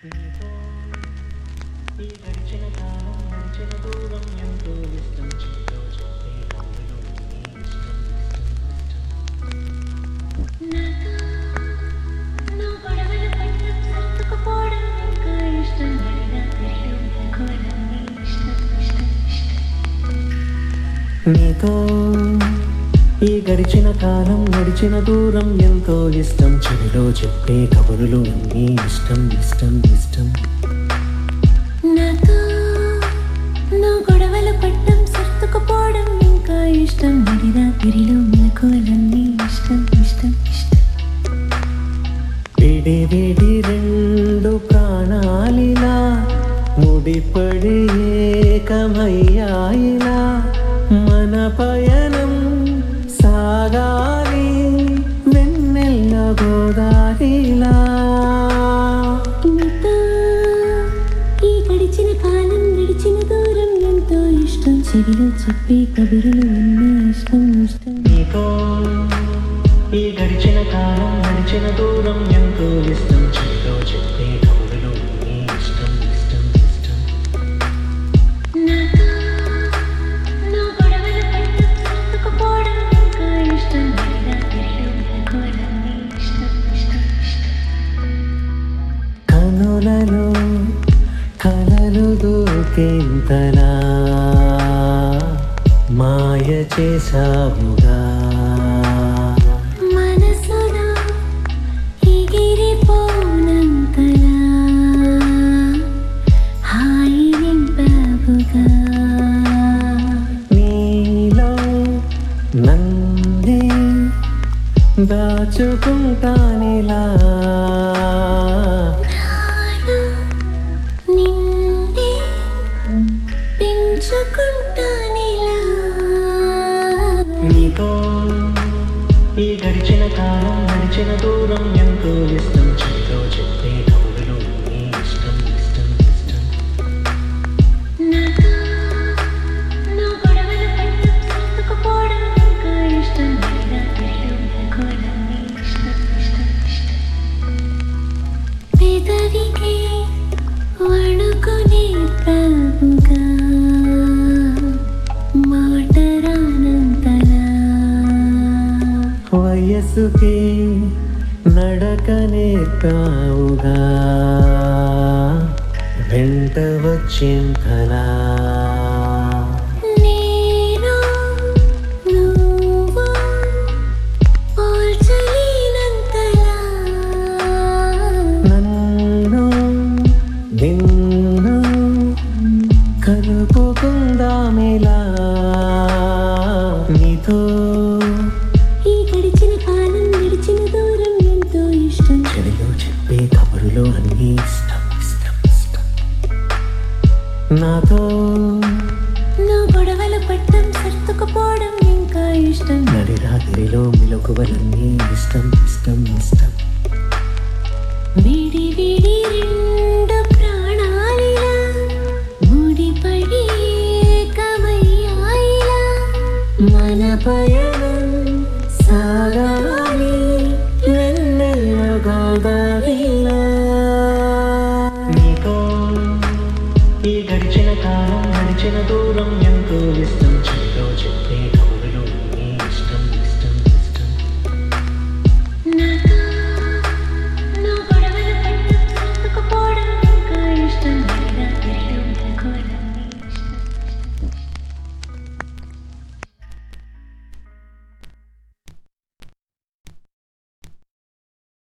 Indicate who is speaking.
Speaker 1: ఈ గడిచిన కాలం గడిచిన దూరం ఎంతో ఇష్టం చెప్తూ చెప్పే కవులు నీ ఇష్టం ఇష్టం ఇష్టం
Speaker 2: నా గొడవల పట్ల సర్దుకుపోవడం ఇంకా ఇష్టం లేదా తెలుసుకోవడం నీ ఇష్టం ఇష్టం ఇష్టం
Speaker 1: నీతో ఈ గడిచిన కాలం గడిచిన దూరం ఎంతో ఇష్టం చెవిలో చెప్పే కబురులు అన్నీ ఇష్టం ఇష్టం ఇష్టం
Speaker 2: నాతో నా గొడవల పట్టం సర్దుకుపోవడం ఇంకా ఇష్టం నడిరా తిరిలో మెలకువలన్నీ ఇష్టం ఇష్టం ఇష్టం
Speaker 1: విడి విడి రెండు ప్రాణాలిలా ముడిపడి ఏకమయ్యాయిలా మన పయనం సాగాలి వెన్నెల్ల గోదారిలా
Speaker 2: నీతో ఈ గడిచిన కాలం గడిచిన దూరం ఎంతో ఇష్టం చెవిలో చెప్పే కబురులు అన్నీ ఇష్టం ఇష్టం
Speaker 1: నీతో ఈ గడిచిన కాలం గడిచిన దూరం ఎంతో ఇష్టం చెవిలో చెప్పే కబురులు నీ ఇష్టం ఇష్టం ఇష్టం
Speaker 2: నాతో నా గొడవల పట్ల సర్దుకుపోవడం ఇంకా ఇష్టం లేదా తిరిలో మెలకువలన్నీ ఇష్టం ఇష్టం ఇష్టం
Speaker 1: కనులలో కలలు దూకేంతలా మాయ చేశావుగా
Speaker 2: మనసులో ఎగిరిపోనంతలా హాయి నింపావుగా
Speaker 1: నీలో నంది దాచుకుంటానిలా
Speaker 2: నాలో నిండి పెంచుకుంటానిలా
Speaker 1: నీతో ఈ గడిచిన కాలం గడిచిన దూరం ఎంతో ఇష్టం చెప్తూ చెప్పే కబురులు నీ ఇష్టం ఇష్టం ఇష్టం
Speaker 2: నాతో నా గొడవల పట్ల సర్దుకుపోవడం ఇంకా ఇష్టం లేదా తిరిలో మెలకువలన్నీ ఇష్టం ఇష్టం ఇష్టం పెదవికి వణుకునే ప్రభుగా మాట రానంతలా
Speaker 1: వయసుకి నడకనే కావుగా వెంట వచ్చింతలా
Speaker 2: నేను నువ్వు పోల్చలేనంతలా
Speaker 1: నన్ను నిన్ను కలుపుకుందామిలా నీతో
Speaker 2: ఈ గడిచిన కాలం గడిచిన దూరం ఎంతో ఇష్టం
Speaker 1: చెవిలో చెప్పే కబురులో అన్నీ ఇష్టం ఇష్టం ఇష్టం నాతో
Speaker 2: నా గొడవల పట్టం సర్దుకుపోవడం ఇంకా ఇష్టం
Speaker 1: నడి రాత్రిలో మెలకువలన్నీ ఇష్టం ఇష్టం ఇష్టం
Speaker 2: విడి విడి రెండు ప్రాణాలిలా ముడిపడి ఏకమయ్యాయిలా
Speaker 1: మన పయనం సాగాలి వెన్నెల గోదారిలా నీతో ఈ గడిచిన కాలం గడిచిన దూరం